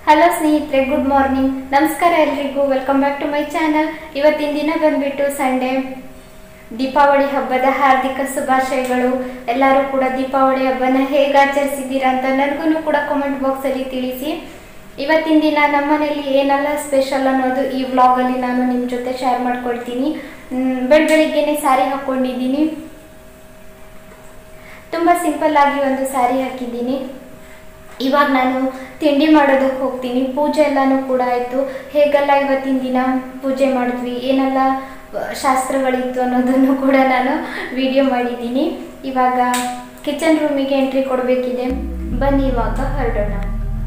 hello ಸ್ನೇಹಿತರೆ good morning ನಮಸ್ಕಾರ ಎಲ್ರಿಗೂ welcome back to my channel ಇವತ್ತಿನ ದಿನ ಬಂದ್ಬಿಟ್ಟು ಸಂಡೇ ದೀಪಾವಳಿ ಹಬ್ಬದ ಹಾರ್ದಿಕ ಶುಭಾಶಯಗಳು ಎಲ್ಲರೂ ಕೂಡ ದೀಪಾವಳಿ ಹಬ್ಬನ ಹೇಗೆ ಆಚರಿಸಿದ್ದೀರಾ ಅಂತ ನನಗೂ ಕೂಡ ಕಾಮೆಂಟ್ ಬಾಕ್ಸಲ್ಲಿ ತಿಳಿಸಿ ಇವತ್ತಿನ ದಿನ ನಮ್ಮ ಮನೇಲಿ ಏನೆಲ್ಲ ಸ್ಪೆಷಲ್ ಅನ್ನೋದು ಈ ವ್ಲಾಗಲ್ಲಿ ನಾನು ನಿಮ್ಮ ಜೊತೆ ಶೇರ್ ಮಾಡ್ಕೊಳ್ತೀನಿ ಮ್, ಬೆಳ್ ಬೆಳಿಗ್ಗೆನೆ ಸ್ಯಾರಿ ಹಾಕ್ಕೊಂಡಿದ್ದೀನಿ ತುಂಬ ಸಿಂಪಲ್ ಆಗಿ ಒಂದು ಸ್ಯಾರಿ ಹಾಕಿದ್ದೀನಿ ಇವಾಗ ನಾನು ತಿಂಡಿ ಮಾಡೋದಕ್ಕೆ ಹೋಗ್ತೀನಿ ಪೂಜೆ ಎಲ್ಲನೂ ಕೂಡ ಆಯಿತು ಹೇಗೆಲ್ಲ ಇವತ್ತಿನ ದಿನ ಪೂಜೆ ಮಾಡಿದ್ವಿ ಏನೆಲ್ಲ ಆ, ಶಾಸ್ತ್ರಗಳಿತ್ತು ಅನ್ನೋದನ್ನು ಕೂಡ ನಾನು ವಿಡಿಯೋ ಮಾಡಿದ್ದೀನಿ ಇವಾಗ ಕಿಚನ್ ರೂಮಿಗೆ ಎಂಟ್ರಿ ಕೊಡಬೇಕಿದೆ ಬನ್ನಿ ಇವಾಗ ಹೊರಡೋಣ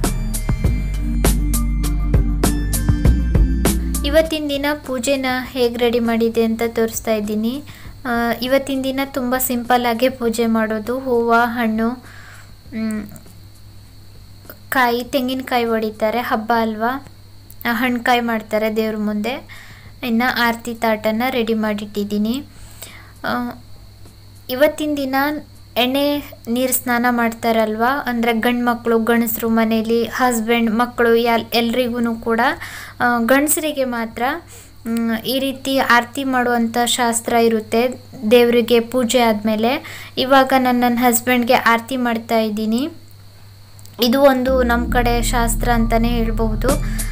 ಇವತ್ತಿನ ದಿನ ಪೂಜೆನ ಹೇಗೆ ರೆಡಿ ಮಾಡಿದೆ ಅಂತ ತೋರಿಸ್ತಾ ಇದ್ದೀನಿ ಆ, ಇವತ್ತಿನ ದಿನ ತುಂಬ ಸಿಂಪಲ್ಲಾಗೆ ಪೂಜೆ ಮಾಡೋದು ಹೂವು ಹಣ್ಣು ಮ್, ಕಾಯಿ ತೆಂಗಿನಕಾಯಿ ಹೊಡಿತಾರೆ ಹಬ್ಬ ಅಲ್ವಾ ಆ, ಹಣ್ಣುಕಾಯಿ ಮಾಡ್ತಾರೆ ದೇವ್ರ ಮುಂದೆ ಇನ್ನು ಆರತಿ ತಾಟನ್ನು ರೆಡಿ ಮಾಡಿಟ್ಟಿದ್ದೀನಿ ಆ, ಇವತ್ತಿನ ದಿನ ಎಣ್ಣೆ ನೀರು ಸ್ನಾನ ಮಾಡ್ತಾರಲ್ವ ಅಂದರೆ ಗಂಡು ಮಕ್ಕಳು ಗಂಡಸರು ಮನೇಲಿ ಹಸ್ಬೆಂಡ್ ಮಕ್ಕಳು ಎಲ್ ಎಲ್ರಿಗೂ ಕೂಡ ಗಂಡಸರಿಗೆ ಮಾತ್ರ ಮ್, ಈ ರೀತಿ ಆರತಿ ಮಾಡುವಂಥ ಶಾಸ್ತ್ರ ಇರುತ್ತೆ ದೇವರಿಗೆ ಪೂಜೆ ಆದಮೇಲೆ ಇವಾಗ ನಾನು ನನ್ನ ಹಸ್ಬೆಂಡ್ಗೆ ಆರತಿ ಮಾಡ್ತಾ ಇದ್ದೀನಿ ಇದು ಒಂದು ನಮ್ಮ ಕಡೆ ಶಾಸ್ತ್ರ ಅಂತಲೇ ಹೇಳ್ಬಹುದು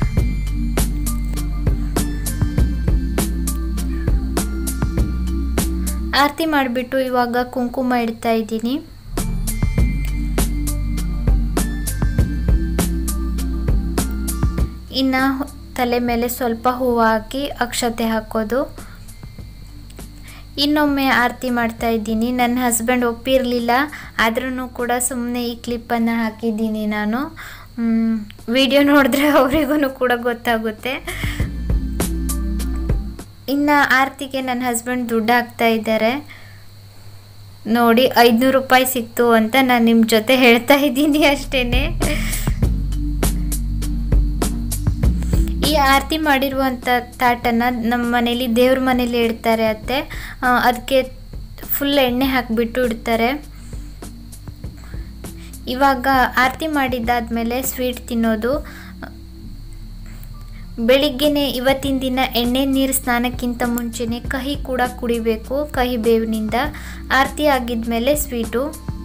ಆರತಿ ಮಾಡಿಬಿಟ್ಟು ಇವಾಗ ಕುಂಕುಮ ಇಡ್ತಾ ಇದ್ದೀನಿ ಇನ್ನು ತಲೆ ಮೇಲೆ ಸ್ವಲ್ಪ ಹೂವು ಹಾಕಿ ಅಕ್ಷತೆ ಹಾಕೋದು ಇನ್ನೊಮ್ಮೆ ಆರತಿ ಮಾಡ್ತಾ ಇದ್ದೀನಿ ನನ್ನ ಹಸ್ಬೆಂಡ್ ಒಪ್ಪಿರಲಿಲ್ಲ ಆದ್ರೂ ಕೂಡ ಸುಮ್ಮನೆ ಈ ಕ್ಲಿಪ್ಪನ್ನು ಹಾಕಿದ್ದೀನಿ ನಾನು ವಿಡಿಯೋ ನೋಡಿದ್ರೆ ಅವರಿಗೂ ಕೂಡ ಗೊತ್ತಾಗುತ್ತೆ ಇನ್ನು ಆರತಿಗೆ ನನ್ನ ಹಸ್ಬೆಂಡ್ ದುಡ್ಡು ಹಾಕ್ತಾ ಇದ್ದಾರೆ ನೋಡಿ ಐದುನೂರು ರೂಪಾಯಿ ಸಿಕ್ತು ಅಂತ ನಾನು ನಿಮ್ಮ ಜೊತೆ ಹೇಳ್ತಾ ಇದ್ದೀನಿ ಅಷ್ಟೇನೆ ಈ ಆರತಿ ಮಾಡಿರುವಂಥ ತಾಟನ್ನು ನಮ್ಮ ಮನೇಲಿ ದೇವ್ರ ಮನೇಲಿ ಇಡ್ತಾರೆ ಅತ್ತೆ ಆ, ಅದಕ್ಕೆ ಫುಲ್ ಎಣ್ಣೆ ಹಾಕಿಬಿಟ್ಟು ಇಡ್ತಾರೆ ಇವಾಗ ಆರತಿ ಮಾಡಿದ್ದಾದ್ಮೇಲೆ ಸ್ವೀಟ್ ತಿನ್ನೋದು ಬೆಳಿಗ್ಗೆನೆ ಇವತ್ತಿನ ದಿನ ಎಣ್ಣೆ ನೀರು ಸ್ನಾನಕ್ಕಿಂತ ಮುಂಚೆನೆ ಕಹಿ ಕೂಡ ಕುಡಿಬೇಕು ಕಹಿ ಬೇವಿನಿಂದ ಆರತಿ ಆಗಿದ್ಮೇಲೆ ಸ್ವೀಟು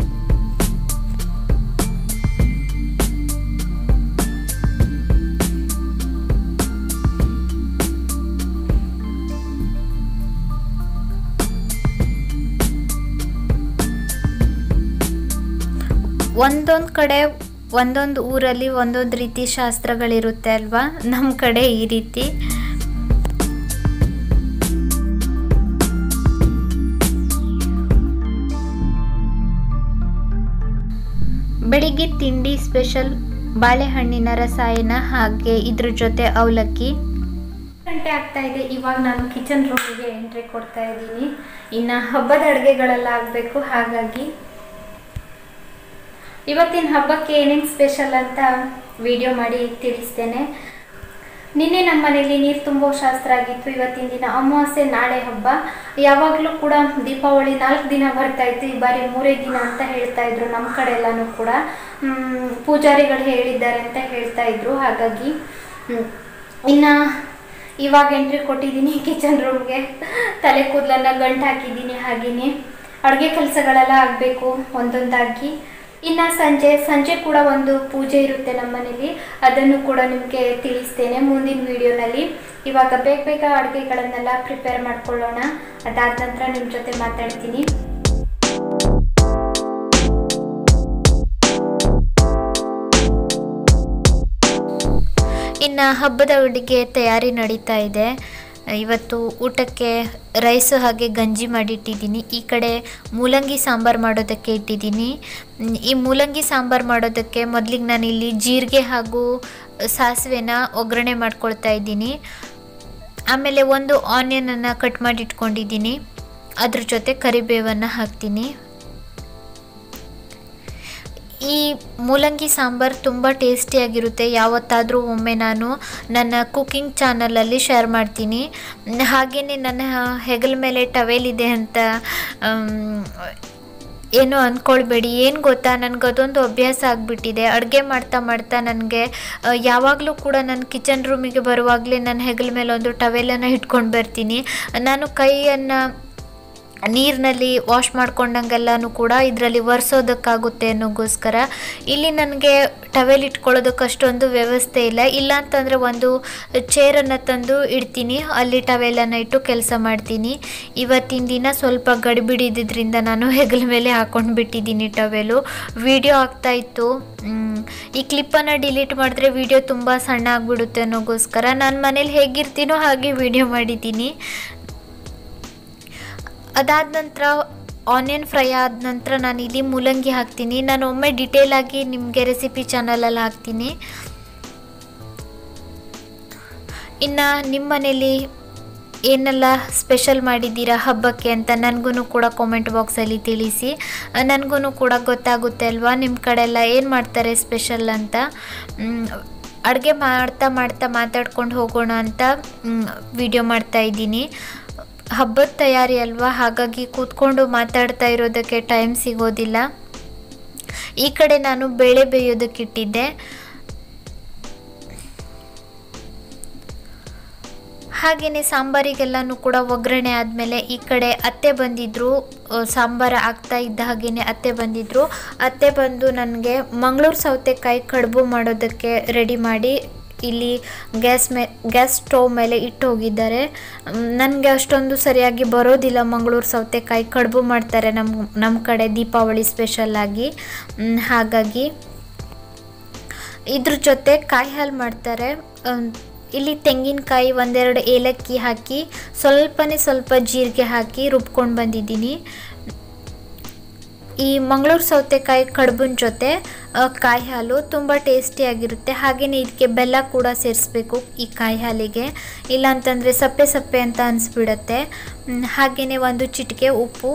ಒಂದೊಂದು ಕಡೆ ಒಂದೊಂದು ಊರಲ್ಲಿ ಒಂದೊಂದು ರೀತಿ ಶಾಸ್ತ್ರಗಳಿರುತ್ತೆ ಅಲ್ವಾ ನಮ್ಮ ಕಡೆ ಈ ರೀತಿ ಬೆಳಿಗ್ಗೆ ತಿಂಡಿ ಸ್ಪೆಷಲ್ ಬಾಳೆಹಣ್ಣಿನ ರಸಾಯನ ಹಾಗೆ ಇದ್ರ ಜೊತೆ ಅವಲಕ್ಕಿ ಗಂಟೆ ಆಗ್ತಾ ಇದೆ ಇವಾಗ ನಾನು ಕಿಚನ್ ರೂಮಿಗೆ ಎಂಟ್ರಿ ಕೊಡ್ತಾ ಇದ್ದೀನಿ ಇನ್ನು ಹಬ್ಬದ ಅಡುಗೆಗಳೆಲ್ಲ ಆಗಬೇಕು ಹಾಗಾಗಿ ಇವತ್ತಿನ ಹಬ್ಬಕ್ಕೆ ಏನೇನು ಸ್ಪೆಷಲ್ ಅಂತ ವಿಡಿಯೋ ಮಾಡಿ ತಿಳಿಸ್ತೇನೆ ನಿನ್ನೆ ನಮ್ಮ ಮನೇಲಿ ನೀರು ತುಂಬೋ ಶಾಸ್ತ್ರ ಆಗಿತ್ತು ಇವತ್ತಿನ ದಿನ ಅಮಾವಾಸ್ಯೆ ನಾಳೆ ಹಬ್ಬ ಯಾವಾಗಲೂ ಕೂಡ ದೀಪಾವಳಿ ನಾಲ್ಕು ದಿನ ಬರ್ತಾ ಇತ್ತು ಈ ಬಾರಿ ಮೂರೇ ದಿನ ಅಂತ ಹೇಳ್ತಾ ಇದ್ರು ನಮ್ಮ ಕಡೆ ಎಲ್ಲನೂ ಕೂಡ ಮ್, ಪೂಜಾರಿಗಳು ಹೇಳಿದ್ದಾರೆ ಅಂತ ಹೇಳ್ತಾ ಇದ್ರು ಹಾಗಾಗಿ ಮ್, ಇನ್ನ ಇವಾಗ ಎಂಟ್ರಿ ಕೊಟ್ಟಿದ್ದೀನಿ ಕಿಚನ್ ರೂಮ್ಗೆ ತಲೆ ಕೂದಲನ್ನ ಗಂಟು ಹಾಕಿದ್ದೀನಿ ಹಾಗೆಯೇ ಅಡುಗೆ ಕೆಲಸಗಳೆಲ್ಲ ಆಗಬೇಕು ಒಂದೊಂದಾಗಿ ಇನ್ನು ಸಂಜೆ ಸಂಜೆ ಕೂಡ ಒಂದು ಪೂಜೆ ಇರುತ್ತೆ ನಮ್ಮ ಮನೇಲಿ ಅದನ್ನು ಕೂಡ ನಿಮಗೆ ತಿಳಿಸ್ತೇನೆ ಮುಂದಿನ ವಿಡಿಯೋನಲ್ಲಿ ಇವಾಗ ಬೇಗ ಬೇಗ ಅಡುಗೆಗಳನ್ನೆಲ್ಲ ಪ್ರಿಪೇರ್ ಮಾಡ್ಕೊಳ್ಳೋಣ ಅದಾದ ನಂತರ ನಿಮ್ಮ ಜೊತೆ ಮಾತಾಡ್ತೀನಿ ಇನ್ನು ಹಬ್ಬದ ಅಡುಗೆ ತಯಾರಿ ನಡೀತಾ ಇದೆ ಇವತ್ತು ಊಟಕ್ಕೆ ರೈಸು ಹಾಗೆ ಗಂಜಿ ಮಾಡಿಟ್ಟಿದ್ದೀನಿ ಈ ಕಡೆ ಮೂಲಂಗಿ ಸಾಂಬಾರು ಮಾಡೋದಕ್ಕೆ ಇಟ್ಟಿದ್ದೀನಿ ಮ್, ಈ ಮೂಲಂಗಿ ಸಾಂಬಾರು ಮಾಡೋದಕ್ಕೆ ಮೊದಲಿಗೆ ನಾನಿಲ್ಲಿ ಜೀರಿಗೆ ಹಾಗೂ ಸಾಸಿವೆನ ಒಗ್ಗರಣೆ ಮಾಡ್ಕೊಳ್ತಾ ಇದ್ದೀನಿ ಆಮೇಲೆ ಒಂದು ಆನಿಯನನ್ನು ಕಟ್ ಮಾಡಿ ಇಟ್ಕೊಂಡಿದ್ದೀನಿ ಅದ್ರ ಜೊತೆ ಕರಿಬೇವನ್ನು ಹಾಕ್ತೀನಿ ಈ ಮೂಲಂಗಿ ಸಾಂಬಾರು ತುಂಬ ಟೇಸ್ಟಿಯಾಗಿರುತ್ತೆ ಯಾವತ್ತಾದರೂ ಒಮ್ಮೆ ನಾನು ನನ್ನ ಕುಕಿಂಗ್ ಚಾನಲಲ್ಲಿ ಶೇರ್ ಮಾಡ್ತೀನಿ ಹಾಗೆಯೇ ನನ್ನ ಹೆಗಲ ಮೇಲೆ ಟವೆಲ್ ಇದೆ ಅಂತ ಆಮ್, ಏನು ಅಂದ್ಕೊಳ್ಬೇಡಿ ಏನು ಗೊತ್ತಾ ನನಗೆ ಅದೊಂದು ಅಭ್ಯಾಸ ಆಗಿಬಿಟ್ಟಿದೆ ಅಡುಗೆ ಮಾಡ್ತಾ ಮಾಡ್ತಾ ನನಗೆ ಯಾವಾಗಲೂ ಕೂಡ ನಾನು ಕಿಚನ್ ರೂಮಿಗೆ ಬರುವಾಗಲೇ ನನ್ನ ಹೆಗಲ ಮೇಲೆ ಒಂದು ಟವೆಲನ್ನು ಇಟ್ಕೊಂಡು ಬರ್ತೀನಿ ನಾನು ಕೈಯನ್ನು ನೀರಿನಲ್ಲಿ ವಾಶ್ ಮಾಡ್ಕೊಂಡಂಗೆಲ್ಲನೂ ಕೂಡ ಇದರಲ್ಲಿ ಒರೆಸೋದಕ್ಕಾಗುತ್ತೆ ಅನ್ನೋಗೋಸ್ಕರ ಇಲ್ಲಿ ನನಗೆ ಟವೆಲ್ ಇಟ್ಕೊಳ್ಳೋದಕ್ಕೆ ಅಷ್ಟೊಂದು ವ್ಯವಸ್ಥೆ ಇಲ್ಲ ಇಲ್ಲ ಅಂತಂದರೆ ಒಂದು ಚೇರನ್ನು ತಂದು ಇಡ್ತೀನಿ ಅಲ್ಲಿ ಟವೆಲನ್ನು ಇಟ್ಟು ಕೆಲಸ ಮಾಡ್ತೀನಿ ಇವತ್ತಿನ ದಿನ ಸ್ವಲ್ಪ ಗಡಿಬಿಡಿ ಇದ್ದಿದ್ದರಿಂದ ನಾನು ಹೆಗಲ ಮೇಲೆ ಹಾಕೊಂಡು ಬಿಟ್ಟಿದ್ದೀನಿ ಟವೆಲು ವಿಡಿಯೋ ಆಗ್ತಾ ಇತ್ತು ಮ್, ಈ ಕ್ಲಿಪ್ಪನ್ನು ಡಿಲೀಟ್ ಮಾಡಿದ್ರೆ ವಿಡಿಯೋ ತುಂಬ ಸಣ್ಣ ಆಗಿಬಿಡುತ್ತೆ ಅನ್ನೋಗೋಸ್ಕರ ನಾನು ಮನೇಲಿ ಹೇಗಿರ್ತೀನೋ ಹಾಗೆ ವಿಡಿಯೋ ಮಾಡಿದ್ದೀನಿ ಅದಾದ ನಂತರ ಆನಿಯನ್ ಫ್ರೈ ಆದ ನಂತರ ನಾನು ಇಲ್ಲಿ ಮೂಲಂಗಿ ಹಾಕ್ತೀನಿ ನಾನು ಒಮ್ಮೆ ಡಿಟೇಲ್ ಆಗಿ ನಿಮಗೆ ರೆಸಿಪಿ ಚಾನಲಲ್ಲಿ ಹಾಕ್ತೀನಿ ಇನ್ನು ನಿಮ್ಮ ಮನೇಲಿ ಏನೆಲ್ಲ ಸ್ಪೆಷಲ್ ಮಾಡಿದ್ದೀರಾ ಹಬ್ಬಕ್ಕೆ ಅಂತ ನನಗೂ ಕೂಡ ಕಾಮೆಂಟ್ ಬಾಕ್ಸಲ್ಲಿ ತಿಳಿಸಿ ನನಗೂ ಕೂಡ ಗೊತ್ತಾಗುತ್ತೆ ಅಲ್ವಾ ನಿಮ್ಮ ಕಡೆ ಎಲ್ಲ ಏನು ಮಾಡ್ತಾರೆ ಸ್ಪೆಷಲ್ ಅಂತ ಅಡುಗೆ ಮಾಡ್ತಾ ಮಾಡ್ತಾ ಮಾತಾಡ್ಕೊಂಡು ಹೋಗೋಣ ಅಂತ ವಿಡಿಯೋ ಮಾಡ್ತಾ ಇದ್ದೀನಿ ಹಬ್ಬದ ತಯಾರಿ ಅಲ್ವಾ ಹಾಗಾಗಿ ಕೂತ್ಕೊಂಡು ಮಾತಾಡ್ತಾ ಇರೋದಕ್ಕೆ ಟೈಮ್ ಸಿಗೋದಿಲ್ಲ ಈ ಕಡೆ ನಾನು ಬೇಳೆ ಬೇಯೋದಕ್ಕಿಟ್ಟಿದ್ದೆ ಹಾಗೆಯೇ ಸಾಂಬಾರಿಗೆಲ್ಲನೂ ಕೂಡ ಒಗ್ಗರಣೆ ಆದಮೇಲೆ ಈ ಕಡೆ ಅತ್ತೆ ಬಂದಿದ್ದರು ಸಾಂಬಾರು ಆಗ್ತಾ ಇದ್ದ ಹಾಗೆಯೇ ಅತ್ತೆ ಬಂದಿದ್ದರು ಅತ್ತೆ ಬಂದು ನನಗೆ ಮಂಗಳೂರು ಸೌತೆಕಾಯಿ ಕಡುಬು ಮಾಡೋದಕ್ಕೆ ರೆಡಿ ಮಾಡಿ ಇಲ್ಲಿ ಗ್ಯಾಸ್ ಮೇ ಗ್ಯಾಸ್ ಸ್ಟವ್ ಮೇಲೆ ಇಟ್ಟು ಹೋಗಿದ್ದಾರೆ ನನಗೆ ಅಷ್ಟೊಂದು ಸರಿಯಾಗಿ ಬರೋದಿಲ್ಲ ಮಂಗಳೂರು ಸೌತೆಕಾಯಿ ಕಡುಬು ಮಾಡ್ತಾರೆ ನಮ್ಮ ನಮ್ಮ ಕಡೆ ದೀಪಾವಳಿ ಸ್ಪೆಷಲ್ಲಾಗಿ ಹಾಗಾಗಿ ಇದ್ರ ಜೊತೆ ಕಾಯಿ ಹಾಲು ಮಾಡ್ತಾರೆ ಅಮ್, ಇಲ್ಲಿ ತೆಂಗಿನಕಾಯಿ ಒಂದೆರಡು ಏಲಕ್ಕಿ ಹಾಕಿ ಸ್ವಲ್ಪನೇ ಸ್ವಲ್ಪ ಜೀರಿಗೆ ಹಾಕಿ ರುಬ್ಕೊಂಡು ಬಂದಿದ್ದೀನಿ ಈ ಮಂಗಳೂರು ಸೌತೆಕಾಯಿ ಕಡುಬಿನ ಜೊತೆ ಆ, ಕಾಯಿ ಹಾಲು ತುಂಬ ಟೇಸ್ಟಿಯಾಗಿರುತ್ತೆ ಹಾಗೆಯೇ ಇದಕ್ಕೆ ಬೆಲ್ಲ ಕೂಡ ಸೇರಿಸ್ಬೇಕು ಈ ಕಾಯಿ ಹಾಲಿಗೆ ಇಲ್ಲ ಅಂತಂದರೆ ಸಪ್ಪೆ ಸಪ್ಪೆ ಅಂತ ಅನಿಸ್ಬಿಡತ್ತೆ ಹಾಗೆಯೇ ಒಂದು ಚಿಟಿಕೆ ಉಪ್ಪು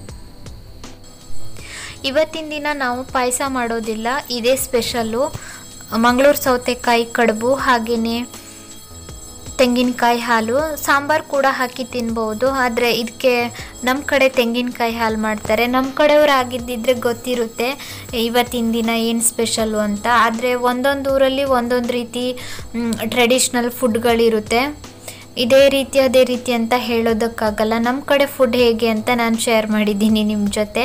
ಇವತ್ತಿನ ದಿನ ನಾವು ಪಾಯಸ ಮಾಡೋದಿಲ್ಲ ಇದೇ ಸ್ಪೆಷಲ್ಲು ಮಂಗಳೂರು ಸೌತೆಕಾಯಿ ಕಡುಬು ಹಾಗೆಯೇ ತೆಂಗಿನಕಾಯಿ ಹಾಲು ಸಾಂಬಾರು ಕೂಡ ಹಾಕಿ ತಿನ್ಬೋದು ಆದರೆ ಇದಕ್ಕೆ ನಮ್ಮ ಕಡೆ ತೆಂಗಿನಕಾಯಿ ಹಾಲು ಮಾಡ್ತಾರೆ ನಮ್ಮ ಕಡೆಯವ್ರು ಆಗಿದ್ದಿದ್ರೆ ಗೊತ್ತಿರುತ್ತೆ ಇವತ್ತಿನ ದಿನ ಏನು ಸ್ಪೆಷಲ್ಲು ಅಂತ ಆದರೆ ಒಂದೊಂದು ಊರಲ್ಲಿ ಒಂದೊಂದು ರೀತಿ ಟ್ರೆಡಿಷ್ನಲ್ ಫುಡ್ಗಳಿರುತ್ತೆ ಇದೇ ರೀತಿ ಅದೇ ರೀತಿ ಅಂತ ಹೇಳೋದಕ್ಕಾಗಲ್ಲ ನಮ್ಮ ಕಡೆ ಫುಡ್ ಹೇಗೆ ಅಂತ ನಾನು ಶೇರ್ ಮಾಡಿದ್ದೀನಿ ನಿಮ್ಮ ಜೊತೆ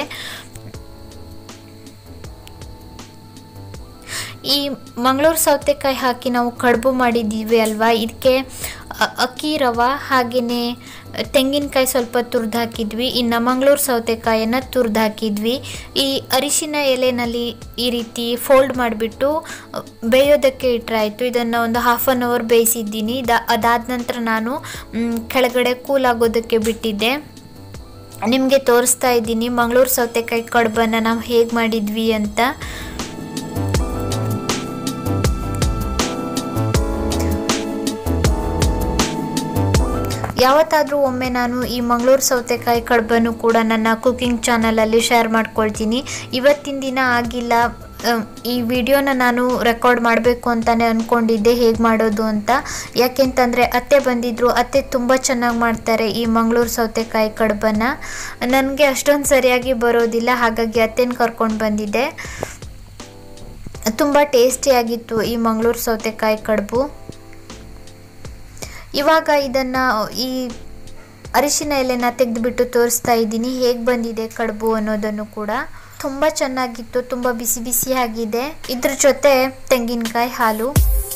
ಈ ಮಂಗಳೂರು ಸೌತೆಕಾಯಿ ಹಾಕಿ ನಾವು ಕಡುಬು ಮಾಡಿದ್ದೀವಿ ಅಲ್ವಾ ಇದಕ್ಕೆ ಅ- ಅಕ್ಕಿ ರವ ಹಾಗೆಯೇ ತೆಂಗಿನಕಾಯಿ ಸ್ವಲ್ಪ ತುರ್ದು ಹಾಕಿದ್ವಿ ಇನ್ನು ಮಂಗಳೂರು ಸೌತೆಕಾಯನ್ನು ತುರ್ದು ಹಾಕಿದ್ವಿ ಈ ಅರಿಶಿನ ಎಲೆನಲ್ಲಿ ಈ ರೀತಿ ಫೋಲ್ಡ್ ಮಾಡಿಬಿಟ್ಟು ಬೇಯೋದಕ್ಕೆ ಇಟ್ಟರಾಯಿತು ಇದನ್ನು ಒಂದು ಹಾಫ್ ಆನ್ ಅವರ್ ಬೇಯಿಸಿದ್ದೀನಿ ಇದ ಅದಾದ ನಂತರ ನಾನು ಮ್, ಕೆಳಗಡೆ ಕೂಲ್ ಆಗೋದಕ್ಕೆ ಬಿಟ್ಟಿದ್ದೆ ನಿಮಗೆ ತೋರಿಸ್ತಾ ಇದ್ದೀನಿ ಮಂಗಳೂರು ಸೌತೆಕಾಯಿ ಕಡುಬನ್ನು ನಾವು ಹೇಗೆ ಮಾಡಿದ್ವಿ ಅಂತ ಯಾವತ್ತಾದರೂ ಒಮ್ಮೆ ನಾನು ಈ ಮಂಗಳೂರು ಸೌತೆಕಾಯಿ ಕಡುಬನ್ನು ಕೂಡ ನನ್ನ ಕುಕಿಂಗ್ ಚಾನಲಲ್ಲಿ ಶೇರ್ ಮಾಡ್ಕೊಳ್ತೀನಿ ಇವತ್ತಿನ ದಿನ ಆಗಿಲ್ಲ ಅಮ್, ಈ ವಿಡಿಯೋನ ನಾನು ರೆಕಾರ್ಡ್ ಮಾಡಬೇಕು ಅಂತಲೇ ಅಂದ್ಕೊಂಡಿದ್ದೆ ಹೇಗೆ ಮಾಡೋದು ಅಂತ ಯಾಕೆಂತಂದರೆ ಅತ್ತೆ ಬಂದಿದ್ದರು ಅತ್ತೆ ತುಂಬ ಚೆನ್ನಾಗಿ ಮಾಡ್ತಾರೆ ಈ ಮಂಗಳೂರು ಸೌತೆಕಾಯಿ ಕಡುಬನ್ನು ನನಗೆ ಅಷ್ಟೊಂದು ಸರಿಯಾಗಿ ಬರೋದಿಲ್ಲ ಹಾಗಾಗಿ ಅತ್ತೆನ ಕರ್ಕೊಂಡು ಬಂದಿದ್ದೆ ತುಂಬ ಟೇಸ್ಟಿಯಾಗಿತ್ತು ಈ ಮಂಗಳೂರು ಸೌತೆಕಾಯಿ ಕಡುಬು ಇವಾಗ ಇದನ್ನು ಈ ಅರಿಶಿನ ಎಲೆನ ತೆಗೆದುಬಿಟ್ಟು ತೋರಿಸ್ತಾ ಇದ್ದೀನಿ ಹೇಗೆ ಬಂದಿದೆ ಕಡುಬು ಅನ್ನೋದನ್ನು ಕೂಡ ತುಂಬ ಚೆನ್ನಾಗಿತ್ತು ತುಂಬ ಬಿಸಿ ಬಿಸಿಯಾಗಿದೆ ಇದ್ರ ಜೊತೆ ತೆಂಗಿನಕಾಯಿ ಹಾಲು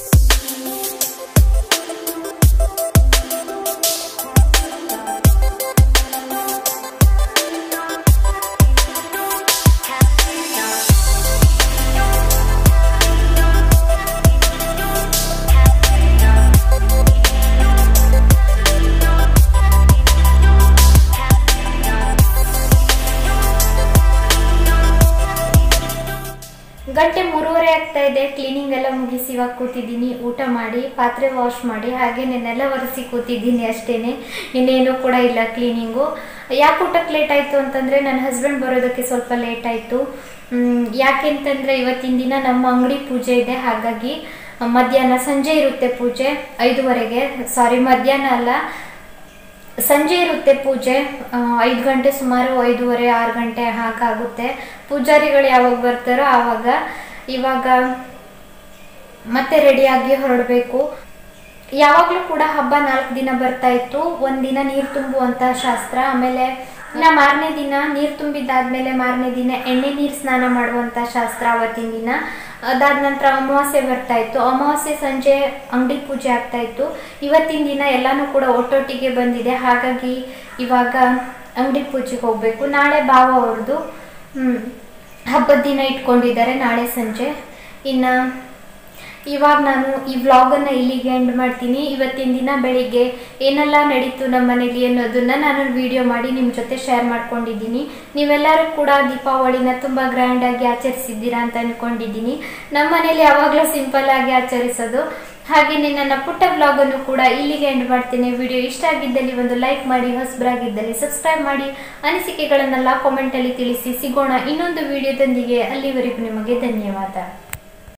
ಗಂಟೆ ಮೂರುವರೆ ಆಗ್ತಾ ಇದೆ ಕ್ಲೀನಿಂಗ್ ಎಲ್ಲ ಮುಗಿಸಿ ಇವಾಗ ಕೂತಿದ್ದೀನಿ ಊಟ ಮಾಡಿ ಪಾತ್ರೆ ವಾಶ್ ಮಾಡಿ ಹಾಗೆ ನೆಲ ಒರೆಸಿ ಕೂತಿದ್ದೀನಿ ಅಷ್ಟೇನೆ ಇನ್ನೇನು ಕೂಡ ಇಲ್ಲ ಕ್ಲೀನಿಂಗು ಯಾಕೆ ಊಟಕ್ಕೆ ಲೇಟ್ ಆಯಿತು ಅಂತಂದರೆ ನನ್ನ ಹಸ್ಬೆಂಡ್ ಬರೋದಕ್ಕೆ ಸ್ವಲ್ಪ ಲೇಟ್ ಆಯಿತು ಯಾಕೆಂತಂದರೆ ಇವತ್ತಿನ ದಿನ ನಮ್ಮ ಅಂಗಡಿ ಪೂಜೆ ಇದೆ ಹಾಗಾಗಿ ಮಧ್ಯಾಹ್ನ ಸಂಜೆ ಇರುತ್ತೆ ಪೂಜೆ ಐದುವರೆಗೆ ಸಾರಿ ಮಧ್ಯಾಹ್ನ ಅಲ್ಲ ಸಂಜೆ ಇರುತ್ತೆ ಪೂಜೆ ಐದು ಗಂಟೆ ಸುಮಾರು ಐದೂವರೆ ಆರು ಗಂಟೆ ಹಾಗಾಗುತ್ತೆ ಪೂಜಾರಿಗಳು ಯಾವಾಗ ಬರ್ತಾರೋ ಆವಾಗ ಇವಾಗ ಮತ್ತೆ ರೆಡಿಯಾಗಿ ಹೊರಡಬೇಕು ಯಾವಾಗಲೂ ಕೂಡ ಹಬ್ಬ ನಾಲ್ಕು ದಿನ ಬರ್ತಾ ಇತ್ತು ಒಂದಿನ ನೀರು ತುಂಬುವಂಥ ಶಾಸ್ತ್ರ ಆಮೇಲೆ ಇನ್ನ ಮಾರನೇ ದಿನ ನೀರು ತುಂಬಿದ್ದಾದ್ಮೇಲೆ ಮಾರನೇ ದಿನ ಎಣ್ಣೆ ನೀರು ಸ್ನಾನ ಮಾಡುವಂಥ ಶಾಸ್ತ್ರ ಅವತ್ತಿನ ದಿನ ಅದಾದ ನಂತರ ಅಮಾವಾಸ್ಯೆ ಬರ್ತಾ ಇತ್ತು ಅಮಾವಾಸ್ಯೆ ಸಂಜೆ ಅಂಗಡಿ ಪೂಜೆ ಆಗ್ತಾ ಇತ್ತು ಇವತ್ತಿನ ದಿನ ಎಲ್ಲಾನು ಕೂಡ ಒಟ್ಟೊಟ್ಟಿಗೆ ಬಂದಿದೆ ಹಾಗಾಗಿ ಇವಾಗ ಅಂಗಡಿ ಪೂಜೆಗೆ ಹೋಗಬೇಕು ನಾಳೆ ಭಾವ ಅವ್ರದ್ದು ಹ್ಮ್, ಹಬ್ಬದ ದಿನ ಇಟ್ಕೊಂಡಿದ್ದಾರೆ ನಾಳೆ ಸಂಜೆ ಇನ್ನು ಇವಾಗ ನಾನು ಈ ವ್ಲಾಗನ್ನು ಇಲ್ಲಿಗೆ ಎಂಡ್ ಮಾಡ್ತೀನಿ ಇವತ್ತಿನ ದಿನ ಬೆಳಿಗ್ಗೆ ಏನೆಲ್ಲ ನಡೀತು ನಮ್ಮ ಮನೇಲಿ ಅನ್ನೋದನ್ನ ನಾನು ವಿಡಿಯೋ ಮಾಡಿ ನಿಮ್ಮ ಜೊತೆ ಶೇರ್ ಮಾಡ್ಕೊಂಡಿದ್ದೀನಿ ನೀವೆಲ್ಲರೂ ಕೂಡ ದೀಪಾವಳಿನ ತುಂಬ ಗ್ರ್ಯಾಂಡಾಗಿ ಆಚರಿಸಿದ್ದೀರಾ ಅಂತ ಅಂದ್ಕೊಂಡಿದ್ದೀನಿ ನಮ್ಮ ಮನೇಲಿ ಯಾವಾಗಲೂ ಸಿಂಪಲ್ ಆಗಿ ಆಚರಿಸೋದು ಹಾಗೆಯೇ ನನ್ನ ಪುಟ್ಟ ವ್ಲಾಗನ್ನು ಕೂಡ ಇಲ್ಲಿಗೆ ಎಂಡ್ ಮಾಡ್ತೀನಿ ವಿಡಿಯೋ ಇಷ್ಟ ಆಗಿದ್ದಲ್ಲಿ ಒಂದು ಲೈಕ್ ಮಾಡಿ ಹೊಸಬರಾಗಿದ್ದಲ್ಲಿ ಸಬ್ಸ್ಕ್ರೈಬ್ ಮಾಡಿ ಅನಿಸಿಕೆಗಳನ್ನೆಲ್ಲ ಕಾಮೆಂಟಲ್ಲಿ ತಿಳಿಸಿ ಸಿಗೋಣ ಇನ್ನೊಂದು ವಿಡಿಯೋದೊಂದಿಗೆ ಅಲ್ಲಿವರೆಗೂ ನಿಮಗೆ ಧನ್ಯವಾದ